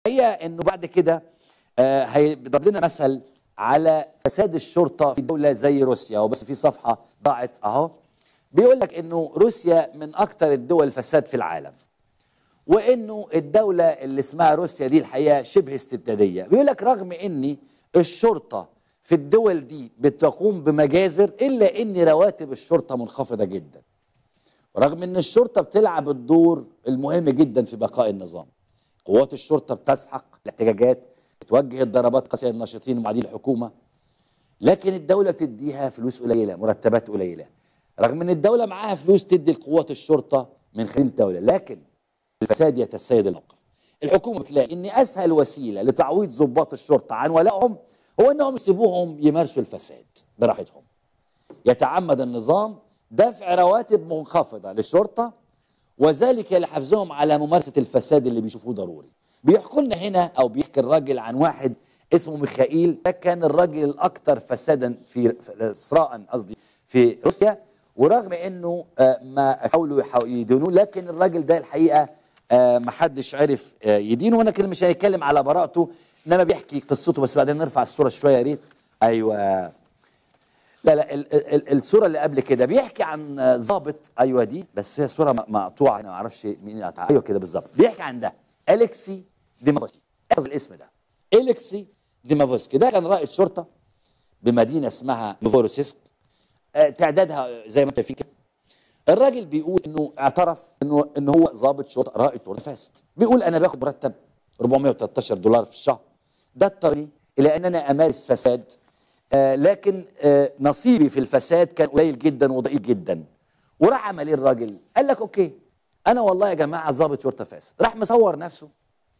هي انه بعد كده آه، هيضرب لنا مثل على فساد الشرطه في دوله زي روسيا وبس في صفحه ضاعت اهو بيقول لك انه روسيا من اكثر الدول فساد في العالم وانه الدوله اللي اسمها روسيا دي الحقيقه شبه استبداديه بيقول لك رغم ان الشرطه في الدول دي بتقوم بمجازر الا ان رواتب الشرطه منخفضه جدا رغم ان الشرطه بتلعب الدور المهم جدا في بقاء النظام قوات الشرطه بتسحق الاحتجاجات بتوجه الضربات قاسيه للناشطين ومعادين الحكومه لكن الدوله بتديها فلوس قليله مرتبات قليله رغم ان الدوله معاها فلوس تدي لقوات الشرطه من خلال الدوله لكن الفساد يتسيد الموقف الحكومه بتلاقي ان اسهل وسيله لتعويض ضباط الشرطه عن ولائهم هو انهم يسيبوهم يمارسوا الفساد براحتهم يتعمد النظام دفع رواتب منخفضه للشرطه وذلك لحفزهم على ممارسه الفساد اللي بيشوفوه ضروري بيحكوا لنا هنا او بيحكي الراجل عن واحد اسمه ميخائيل ده كان الراجل الاكثر فسادا في اسراء قصدي في روسيا ورغم انه آه، ما حاولوا يحاو- يدينوه لكن الراجل ده الحقيقه آه، ما حدش عرف آه، يدينه وانا كده مش هنتكلم على براءته انما بيحكي قصته بس بعدين نرفع الصوره شويه يا ريت ايوه لا لا ال ال الصوره اللي قبل كده بيحكي عن آه، ضابط ايوه دي بس هي صوره م- مقطوعه انا ما اعرفش مين قطعها ايوه كده بالظبط بيحكي عن ده الكسي ديمافوسكي احفظ الاسم ده الكسي ديمافوسكي ده كان رائد شرطه بمدينه اسمها نوفوروسيسك آه، تعدادها زي ما انت فاكر الراجل بيقول انه اعترف انه ان هو ضابط شرطه رائد شرطه فاسد بيقول انا باخد مرتب 413 دولار في الشهر ده الطريق الى ان انا امارس فساد آه لكن آه نصيبي في الفساد كان قليل جدا وضئيل جدا وراح عمل ايه الراجل قال لك اوكي انا والله يا جماعه ضابط شرطه فاسد راح مصور نفسه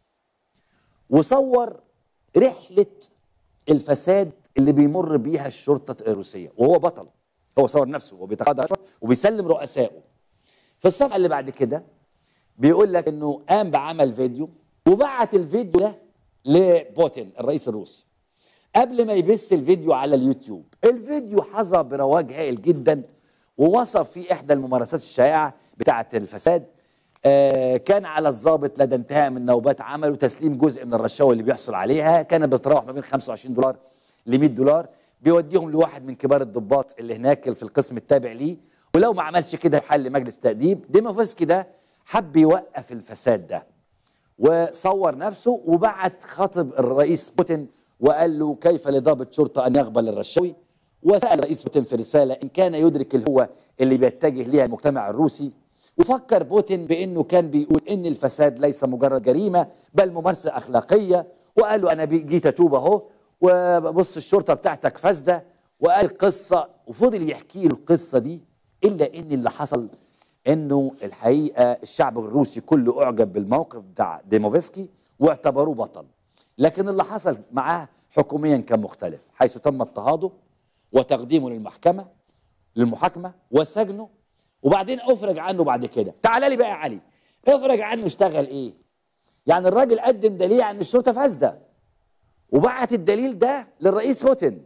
وصور رحله الفساد اللي بيمر بيها الشرطه الروسيه وهو بطل هو صور نفسه وبيتقاضى رشوة وبيسلم رؤسائه في الصفحه اللي بعد كده بيقول لك انه قام بعمل فيديو وبعت الفيديو ده لبوتين الرئيس الروسي قبل ما يبث الفيديو على اليوتيوب الفيديو حظى برواج هائل جدا ووصف فيه احدى الممارسات الشائعه بتاعه الفساد آه كان على الضابط لدى انتهاء من نوبات عمله تسليم جزء من الرشاوى اللي بيحصل عليها كانت بتتراوح ما بين 25 دولار ل 100 دولار بيوديهم لواحد من كبار الضباط اللي هناك في القسم التابع ليه ولو ما عملش كده يحل مجلس تأديب ديموفسكي ده حب يوقف الفساد ده وصور نفسه وبعت خطب الرئيس بوتين وقال له كيف لضابط شرطة أن يقبل الرشاوي وسأل الرئيس بوتين في رسالة إن كان يدرك الهوة اللي بيتجه ليها المجتمع الروسي وفكر بوتين بأنه كان بيقول إن الفساد ليس مجرد جريمة بل ممارسة أخلاقية وقال له أنا بي- جيت أتوب أهو وبص الشرطة بتاعتك فاسدة وقال قصة وفضل يحكي له القصة دي إلا إن اللي حصل انه الحقيقه الشعب الروسي كله اعجب بالموقف بتاع ديموفسكي واعتبروه بطل لكن اللي حصل معاه حكوميا كان مختلف حيث تم اضطهاده وتقديمه للمحكمه للمحاكمه وسجنه وبعدين افرج عنه بعد كده تعال لي بقى يا علي افرج عنه اشتغل ايه يعني الراجل قدم دليل عن الشرطه فاسده وبعت الدليل ده للرئيس بوتين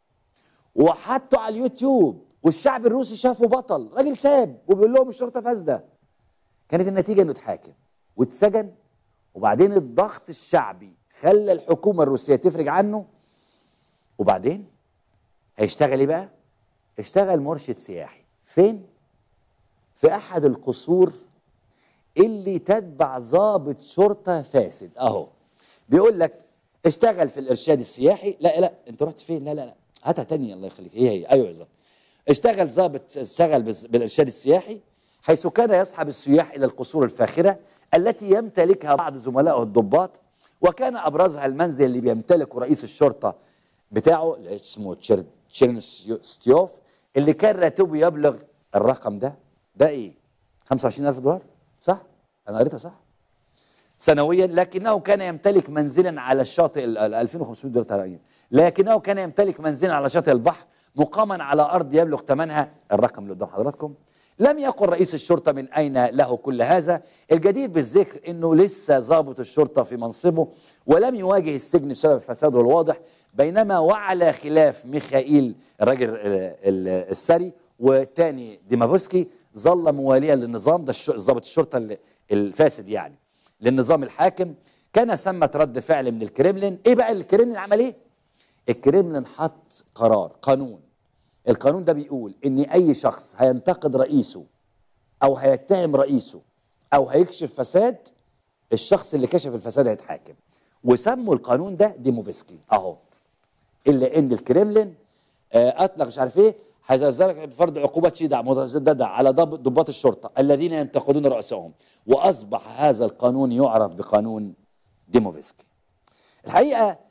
وحطه على اليوتيوب والشعب الروسي شافه بطل راجل تاب وبيقول لهم الشرطه فاسده كانت النتيجه انه اتحاكم واتسجن وبعدين الضغط الشعبي خلى الحكومه الروسيه تفرج عنه وبعدين هيشتغل ايه بقى؟ اشتغل مرشد سياحي فين؟ في احد القصور اللي تتبع ضابط شرطه فاسد اهو بيقول لك اشتغل في الارشاد السياحي لا لا انت رحت فين لا لا لا هاتها تانية الله يخليك هي هي ايوه بالظبط اشتغل ضابط اشتغل بز- بالارشاد السياحي حيث كان يصحب السياح الى القصور الفاخره التي يمتلكها بعض زملائه الضباط وكان ابرزها المنزل اللي بيمتلكه رئيس الشرطه بتاعه اللي اسمه تشير- تشيرنستيوف اللي كان راتبه يبلغ الرقم ده ده ايه 25000 دولار صح انا قريتها صح سنويا لكنه كان يمتلك منزلا على الشاطئ ال- ال 2500 دولار تقريبا لكنه كان يمتلك منزلا على شاطئ البحر مقاما على ارض يبلغ ثمنها الرقم اللي قدام حضراتكم لم يقل رئيس الشرطه من اين له كل هذا الجدير بالذكر انه لسه ضابط الشرطه في منصبه ولم يواجه السجن بسبب فساده الواضح بينما وعلى خلاف ميخائيل الراجل ال- ال- السري والتاني ديمافوسكي ظل مواليا للنظام ده الش- ضابط الشرطه ال- الفاسد يعني للنظام الحاكم كان ثمة رد فعل من الكريملين ايه بقى الكريملين عمل ايه الكريملين حط قرار قانون القانون ده بيقول ان اي شخص هينتقد رئيسه او هيتهم رئيسه او هيكشف فساد الشخص اللي كشف الفساد هيتحاكم وسموا القانون ده ديموفسكي اهو الا ان الكريملين آه، اطلق مش عارف ايه هيزرك بفرض عقوبات شديده متشدده على ضب- ضباط الشرطه الذين ينتقدون رؤسائهم واصبح هذا القانون يعرف بقانون ديموفسكي الحقيقه